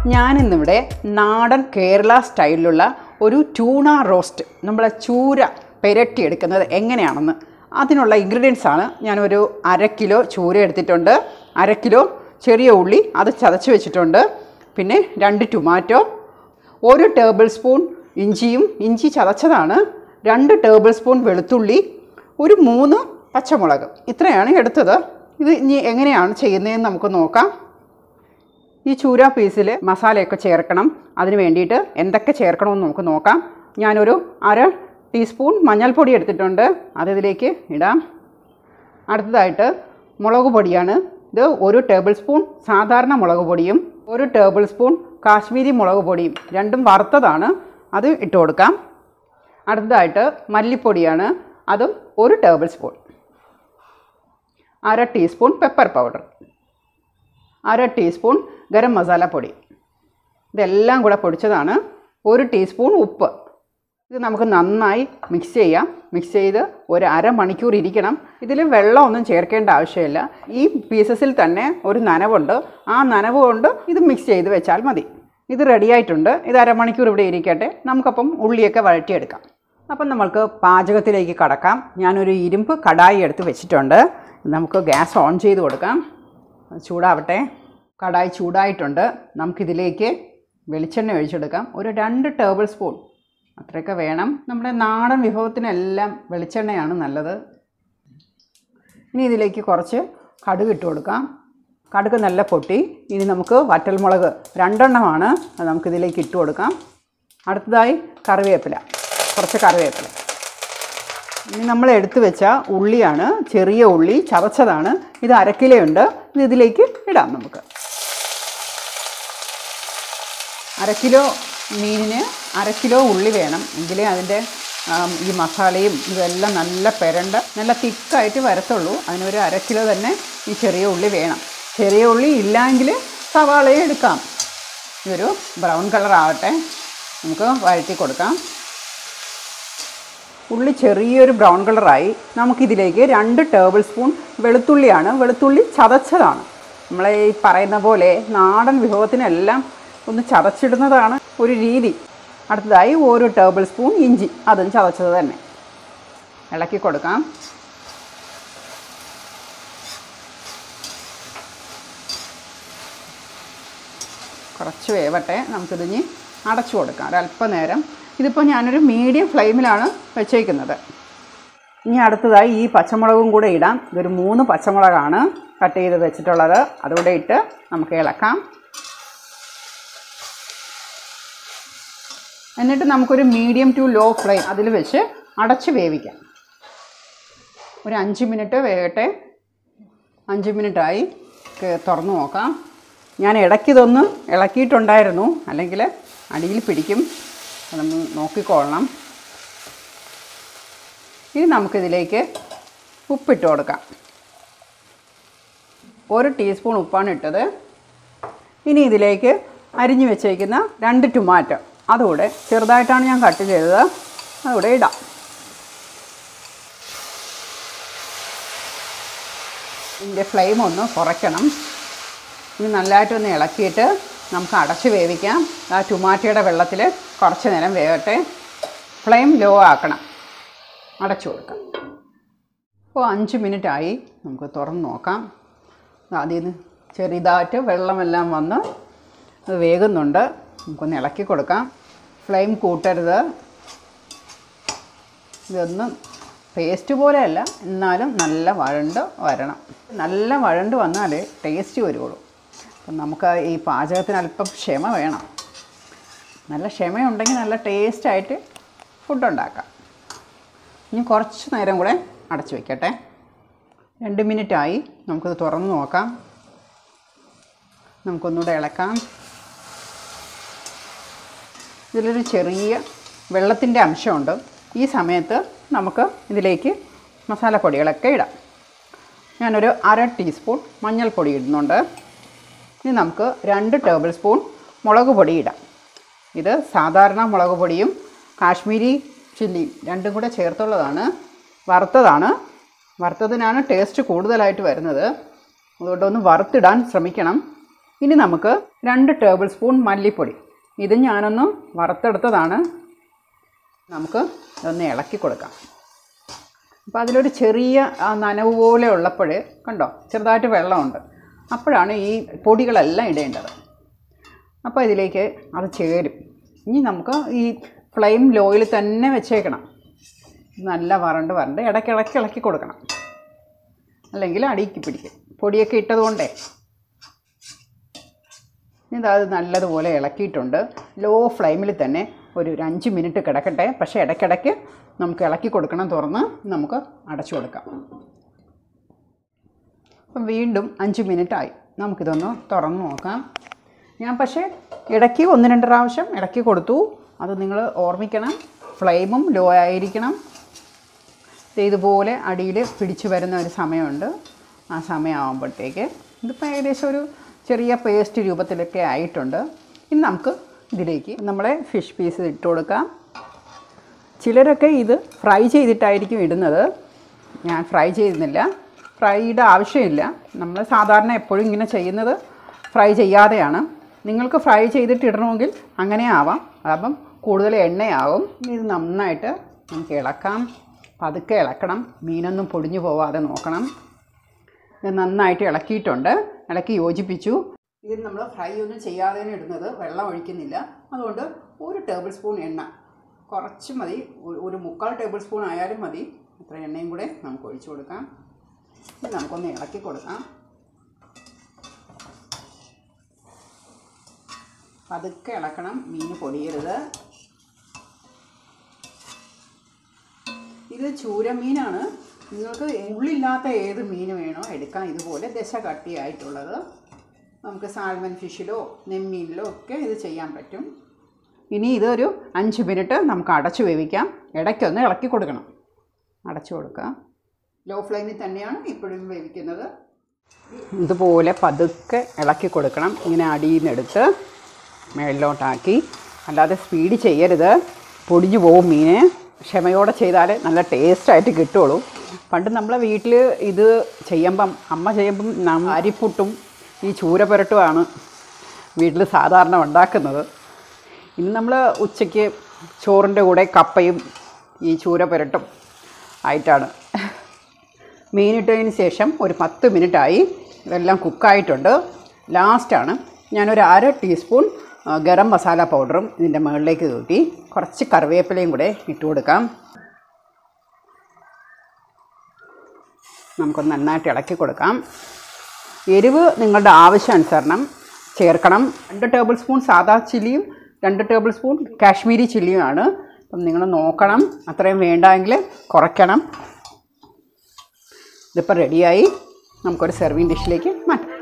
ഞാനിന്നിവിടെ നാടൻ കേരള സ്റ്റൈലിലുള്ള ഒരു ട്യൂണ റോസ്റ്റ് നമ്മളെ ചൂര പെരട്ടിയെടുക്കുന്നത് എങ്ങനെയാണെന്ന് അതിനുള്ള ഇൻഗ്രീഡിയൻസ് ആണ് ഞാനൊരു അര കിലോ ചൂര എടുത്തിട്ടുണ്ട് അര കിലോ ചെറിയ ഉള്ളി അത് ചതച്ച് വെച്ചിട്ടുണ്ട് പിന്നെ രണ്ട് ടൊമാറ്റോ ഒരു ടേബിൾ സ്പൂൺ ഇഞ്ചിയും ഇഞ്ചി ചതച്ചതാണ് രണ്ട് ടേബിൾ സ്പൂൺ വെളുത്തുള്ളി ഒരു മൂന്ന് പച്ചമുളക് ഇത്രയാണ് എടുത്തത് ഇത് ഇനി എങ്ങനെയാണ് ചെയ്യുന്നതെന്ന് നമുക്ക് നോക്കാം ഈ ചൂര പീസിൽ മസാലയൊക്കെ ചേർക്കണം അതിന് വേണ്ടിയിട്ട് എന്തൊക്കെ ചേർക്കണമെന്ന് നമുക്ക് നോക്കാം ഞാനൊരു അര ടീസ്പൂൺ മഞ്ഞൾപ്പൊടി എടുത്തിട്ടുണ്ട് അത് ഇതിലേക്ക് ഇടാം അടുത്തതായിട്ട് മുളക് പൊടിയാണ് ഇത് ഒരു ടേബിൾ സ്പൂൺ സാധാരണ മുളക് പൊടിയും ഒരു ടേബിൾ സ്പൂൺ കാശ്മീരി മുളക് പൊടിയും രണ്ടും വറുത്തതാണ് അത് ഇട്ട് കൊടുക്കാം അടുത്തതായിട്ട് മല്ലിപ്പൊടിയാണ് അതും ഒരു ടേബിൾ സ്പൂൺ അര ടീസ്പൂൺ പെപ്പർ പൗഡർ അര ടീസ്പൂൺ ഗരം മസാല പൊടി ഇതെല്ലാം കൂടെ പൊടിച്ചതാണ് ഒരു ടീസ്പൂൺ ഉപ്പ് ഇത് നമുക്ക് നന്നായി മിക്സ് ചെയ്യാം മിക്സ് ചെയ്ത് ഒരു അരമണിക്കൂർ ഇരിക്കണം ഇതിൽ വെള്ളമൊന്നും ചേർക്കേണ്ട ആവശ്യമില്ല ഈ പീസസിൽ തന്നെ ഒരു നനവുണ്ട് ആ നനവ് കൊണ്ട് ഇത് മിക്സ് ചെയ്ത് വെച്ചാൽ മതി ഇത് റെഡി ആയിട്ടുണ്ട് ഇത് അരമണിക്കൂർ ഇവിടെ ഇരിക്കട്ടെ നമുക്കപ്പം ഉള്ളിയൊക്കെ വഴറ്റിയെടുക്കാം അപ്പം നമ്മൾക്ക് പാചകത്തിലേക്ക് കടക്കാം ഞാനൊരു ഇരുമ്പ് കടായി എടുത്ത് വെച്ചിട്ടുണ്ട് നമുക്ക് ഗ്യാസ് ഓൺ ചെയ്ത് കൊടുക്കാം ചൂടാവട്ടെ കടായി ചൂടായിട്ടുണ്ട് നമുക്കിതിലേക്ക് വെളിച്ചെണ്ണ ഒഴിച്ചെടുക്കാം ഒരു രണ്ട് ടേബിൾ സ്പൂൺ അത്രയൊക്കെ വേണം നമ്മുടെ നാടൻ വിഭവത്തിനെല്ലാം വെളിച്ചെണ്ണയാണ് നല്ലത് ഇനി ഇതിലേക്ക് കുറച്ച് കടുക് ഇട്ട് കൊടുക്കാം കടുക് നല്ല പൊട്ടി ഇനി നമുക്ക് വറ്റൽമുളക് രണ്ടെണ്ണമാണ് അത് നമുക്കിതിലേക്ക് ഇട്ട് കൊടുക്കാം അടുത്തതായി കറിവേപ്പില കുറച്ച് കറിവേപ്പില ഇനി നമ്മൾ എടുത്തു വെച്ച ഉള്ളിയാണ് ചെറിയ ഉള്ളി ചതച്ചതാണ് ഇത് അരക്കിലയുണ്ട് ഇത് ഇതിലേക്ക് ഇടാം നമുക്ക് അര കിലോ മീനിന് അര കിലോ ഉള്ളി വേണം എങ്കിലേ അതിൻ്റെ ആം, ഈ മസാലയും ഇതെല്ലാം നല്ല പെരണ്ട് നല്ല തിക്കായിട്ട് വരത്തുള്ളൂ അതിനൊരു അര കിലോ തന്നെ ഈ ചെറിയ ഉള്ളി വേണം ചെറിയ ഉള്ളി ഇല്ലെങ്കിൽ സവാളയും എടുക്കാം ഇതൊരു ബ്രൗൺ കളർ ആവട്ടെ നമുക്ക് വഴറ്റി കൊടുക്കാം ഉള്ളി ചെറിയൊരു ബ്രൗൺ കളറായി നമുക്കിതിലേക്ക് രണ്ട് ടേബിൾ സ്പൂൺ വെളുത്തുള്ളിയാണ് വെളുത്തുള്ളി ചതച്ചതാണ് നമ്മളെ ഈ പറയുന്ന പോലെ നാടൻ വിഭവത്തിനെല്ലാം ഒന്ന് ചതച്ചിടുന്നതാണ് ഒരു രീതി അടുത്തതായി ഒരു ടേബിൾ സ്പൂൺ ഇഞ്ചി അതും ചതച്ചത് തന്നെ ഇളക്കി കൊടുക്കാം കുറച്ച് വേവട്ടെ നമുക്കിതിഞ്ഞ് അടച്ചു കൊടുക്കാം ഒരല്പനേരം ഇതിപ്പോൾ ഞാനൊരു മീഡിയം ഫ്ലെയിമിലാണ് വെച്ചേക്കുന്നത് ഇനി അടുത്തതായി ഈ പച്ചമുളകും കൂടെ ഇടാം ഇതൊരു മൂന്ന് പച്ചമുളകാണ് കട്ട് ചെയ്ത് വെച്ചിട്ടുള്ളത് അതുകൂടെ ഇട്ട് നമുക്ക് ഇളക്കാം എന്നിട്ട് നമുക്കൊരു മീഡിയം ടു ലോ ഫ്ലെയിം അതിൽ വെച്ച് അടച്ച് വേവിക്കാം ഒരു അഞ്ച് മിനിറ്റ് വേകട്ടെ അഞ്ച് മിനിറ്റായി ക- തുറന്ന് നോക്കാം ഞാൻ ഇടയ്ക്കിതൊന്ന് ഇളക്കിയിട്ടുണ്ടായിരുന്നു അല്ലെങ്കിൽ അടിയിൽ പിടിക്കും അത് നമ്മൾ നോക്കിക്കൊള്ളണം ഇനി നമുക്കിതിലേക്ക് ഉപ്പിട്ട് കൊടുക്കാം ഒരു ടീസ്പൂൺ ഉപ്പാണ് ഇട്ടത് ഇനി ഇതിലേക്ക് അരിഞ്ഞു വെച്ചേക്കുന്ന രണ്ട് ടൊമാറ്റോ അതുകൂടെ ചെറുതായിട്ടാണ് ഞാൻ കട്ട് ചെയ്തത് അതുകൂടെ ഇടാം ഇതിൻ്റെ ഫ്ലെയിം ഒന്ന് കുറയ്ക്കണം ഇനി നല്ലതായിട്ടൊന്ന് ഇളക്കിയിട്ട് നമുക്ക് അടച്ച് വേവിക്കാം ആ ടൊമാറ്റോയുടെ വെള്ളത്തിൽ കുറച്ച് നേരം വേവട്ടെ ഫ്ലെയിം ലോ ആക്കണം അടച്ചു കൊടുക്കാം ഇപ്പോൾ അഞ്ച് മിനിറ്റ് ആയി നമുക്ക് തുറന്ന് നോക്കാം അതിൽ നിന്ന് ചെറുതായിട്ട് വെള്ളമെല്ലാം വന്ന് അത് വേകുന്നുണ്ട് നമുക്കൊന്ന് ഇളക്കി കൊടുക്കാം ഫ്ലെയിം കൂട്ടരുത് ഇതൊന്നും പേസ്റ്റ് പോലെയല്ല എന്നാലും നല്ല വഴണ്ട് വരണം നല്ല വഴണ്ട് വന്നാലേ ടേസ്റ്റ് വരുള്ളൂ അപ്പം നമുക്ക് ഈ പാചകത്തിന് അല്പം ക്ഷമ വേണം നല്ല ക്ഷമയുണ്ടെങ്കിൽ നല്ല ടേസ്റ്റായിട്ട് ഫുഡ് ഉണ്ടാക്കാം ഇനി കുറച്ച് നേരം കൂടെ അടച്ചു വയ്ക്കട്ടെ രണ്ട് മിനിറ്റായി നമുക്കത് തുറന്ന് നോക്കാം നമുക്കൊന്നുകൂടെ ഇളക്കാം ഇതിലൊരു ചെറിയ വെള്ളത്തിൻ്റെ അംശമുണ്ട് ഈ സമയത്ത് നമുക്ക് ഇതിലേക്ക് മസാലപ്പൊടികളൊക്കെ ഇടാം ഞാനൊരു അര ടീസ്പൂൺ മഞ്ഞൾപ്പൊടി ഇടുന്നുണ്ട് ഇനി നമുക്ക് രണ്ട് ടേബിൾ സ്പൂൺ മുളക് പൊടി ഇടാം ഇത് സാധാരണ മുളക് പൊടിയും കാശ്മീരി ചില്ലിയും രണ്ടും കൂടെ ചേർത്തുള്ളതാണ് വറുത്തതാണ് വറുത്തതിനാണ് ടേസ്റ്റ് കൂടുതലായിട്ട് വരുന്നത് അതുകൊണ്ട് ഒന്ന് വറുത്തിടാൻ ശ്രമിക്കണം ഇനി നമുക്ക് രണ്ട് ടേബിൾ സ്പൂൺ മല്ലിപ്പൊടി ഇത് ഞാനൊന്ന് വറുത്തെടുത്തതാണ് നമുക്ക് ഇതൊന്ന് ഇളക്കി കൊടുക്കാം അപ്പോൾ അതിലൊരു ചെറിയ ആ, നനവ് പോലെ ഉള്ളപ്പോൾ കണ്ടോ ചെറുതായിട്ട് വെള്ളമുണ്ട് അപ്പോഴാണ് ഈ പൊടികളെല്ലാം ഇടേണ്ടത് അപ്പോൾ ഇതിലേക്ക് അത് ചേരും ഇനി നമുക്ക് ഈ ഫ്ലെയിം ലോയിൽ തന്നെ വെച്ചേക്കണം നല്ല വരണ്ട് വരണ്ട് ഇടയ്ക്ക് ഇടയ്ക്ക് ഇളക്കി കൊടുക്കണം അല്ലെങ്കിൽ അടിക്ക് പിടിക്കും പൊടിയൊക്കെ ഇട്ടതുകൊണ്ടേ ഇതാ അത് നല്ലതുപോലെ ഇളക്കിയിട്ടുണ്ട് ലോ ഫ്ലെയിമിൽ തന്നെ ഒരു ഒരു അഞ്ച് മിനിറ്റ് കിടക്കട്ടെ പക്ഷേ ഇടയ്ക്കിടയ്ക്ക് നമുക്ക് ഇളക്കി കൊടുക്കണം തുറന്ന് നമുക്ക് അടച്ചു കൊടുക്കാം അപ്പം വീണ്ടും അഞ്ച് മിനിറ്റായി നമുക്കിതൊന്ന് തുറന്ന് നോക്കാം ഞാൻ പക്ഷേ ഇടയ്ക്ക് ഒന്ന് രണ്ട് പ്രാവശ്യം ഇടയ്ക്ക് കൊടുത്തു അത് നിങ്ങൾ ഓർമ്മിക്കണം ഫ്ലെയിമും ലോ ആയിരിക്കണം ദേ ഇതുപോലെ അടിയിൽ പിടിച്ചു വരുന്ന ഒരു സമയമുണ്ട് ആ സമയമാകുമ്പോഴത്തേക്ക് ഇതിപ്പോൾ ഏകദേശം ഒരു ചെറിയ പേസ്റ്റ് രൂപത്തിലൊക്കെ ആയിട്ടുണ്ട് ഇനി നമുക്ക് ഇതിലേക്ക് നമ്മളെ ഫിഷ് പീസ് ഇട്ട് കൊടുക്കാം ചിലരൊക്കെ ഇത് ഫ്രൈ ചെയ്തിട്ടായിരിക്കും ഇടുന്നത് ഞാൻ ഫ്രൈ ചെയ്യുന്നില്ല ഫ്രൈയുടെ ആവശ്യമില്ല നമ്മൾ സാധാരണ എപ്പോഴും ഇങ്ങനെ ചെയ്യുന്നത് ഫ്രൈ ചെയ്യാതെയാണ് നിങ്ങൾക്ക് ഫ്രൈ ചെയ്തിട്ട് ഇടണമെങ്കിൽ അങ്ങനെ ആവാം അപ്പം കൂടുതൽ എണ്ണയാവും ഇനി ഇത് നന്നായിട്ട് നമുക്ക് ഇളക്കാം പതുക്കെ ഇളക്കണം മീനൊന്നും പൊടിഞ്ഞു പോവാതെ നോക്കണം ഇത് നന്നായിട്ട് ഇളക്കിയിട്ടുണ്ട് ഇളക്കി യോജിപ്പിച്ചു ഇത് നമ്മൾ ഫ്രൈ ഒന്നും ചെയ്യാതെയാണ് ഇടുന്നത് വെള്ളം ഒഴിക്കുന്നില്ല അതുകൊണ്ട് ഒരു ടേബിൾ സ്പൂൺ എണ്ണ കുറച്ച് മതി ഒരു- ഒരു മുക്കാൽ ടേബിൾ സ്പൂൺ ആയാലും മതി അത്ര എണ്ണയും കൂടെ നമുക്ക് ഒഴിച്ചു കൊടുക്കാം ഇത് നമുക്കൊന്ന് ഇളക്കി കൊടുക്കാം പതുക്കെ ഇളക്കണം മീൻ പൊടിയരുത് ഇത് ചൂരമീനാണ് നിങ്ങൾക്ക് ഉള്ളില്ലാത്ത ഏത് മീൻ വേണോ എടുക്കാം ഇതുപോലെ ദശ കട്ടിയായിട്ടുള്ളത് നമുക്ക് സാൽമൺ ഫിഷിലോ നെമ്മീനിലോ ഒക്കെ ഇത് ചെയ്യാൻ പറ്റും ഇനി ഇതൊരു അഞ്ച് മിനിറ്റ് നമുക്ക് അടച്ചു വേവിക്കാം ഇടയ്ക്കൊന്ന് ഇളക്കി കൊടുക്കണം അടച്ചു കൊടുക്കാം ലോ ഫ്ലെയിമിൽ തന്നെയാണ് ഇപ്പോഴും വേവിക്കുന്നത് ഇതുപോലെ പതുക്കെ ഇളക്കി കൊടുക്കണം ഇങ്ങനെ അടിയിൽ നിന്ന് എടുത്ത് മേളിലോട്ടാക്കി അല്ലാതെ സ്പീഡ് ചെയ്യരുത് പൊടിഞ്ഞു പോവും മീന് ക്ഷമയോടെ ചെയ്താൽ നല്ല ടേസ്റ്റായിട്ട് കിട്ടുള്ളൂ പണ്ട് നമ്മളെ വീട്ടിൽ ഇത് ചെയ്യുമ്പം അമ്മ ചെയ്യുമ്പം നം അരിപ്പുട്ടും ഈ ചൂര പുരട്ടുമാണ് വീട്ടിൽ സാധാരണ ഉണ്ടാക്കുന്നത് ഇന്ന് നമ്മൾ ഉച്ചയ്ക്ക് ചോറിൻ്റെ കൂടെ കപ്പയും ഈ ചൂര പുരട്ടും ആയിട്ടാണ് മീനിട്ടതിന് ശേഷം ഒരു പത്ത് മിനിറ്റായി ഇതെല്ലാം കുക്കായിട്ടുണ്ട് ലാസ്റ്റാണ് ഞാനൊരു അര ടീസ്പൂൺ ആ, ഗരം മസാല പൗഡറും ഇതിൻ്റെ മുകളിലേക്ക് തൂട്ടി കുറച്ച് കറിവേപ്പിലയും കൂടെ ഇട്ട് കൊടുക്കാം നമുക്കൊന്ന് നന്നായിട്ട് ഇളക്കി കൊടുക്കാം എരിവ് നിങ്ങളുടെ ആവശ്യാനുസരണം ചേർക്കണം രണ്ട് ടേബിൾ സ്പൂൺ സാദാ ചില്ലിയും രണ്ട് ടേബിൾ സ്പൂൺ കാശ്മീരി ചില്ലിയുമാണ് അപ്പം നിങ്ങൾ നോക്കണം അത്രയും വേണ്ടെങ്കിൽ കുറയ്ക്കണം ഇതിപ്പോൾ റെഡിയായി നമുക്കൊരു സെർവിങ് ഡിഷിലേക്ക് മാറ്റാം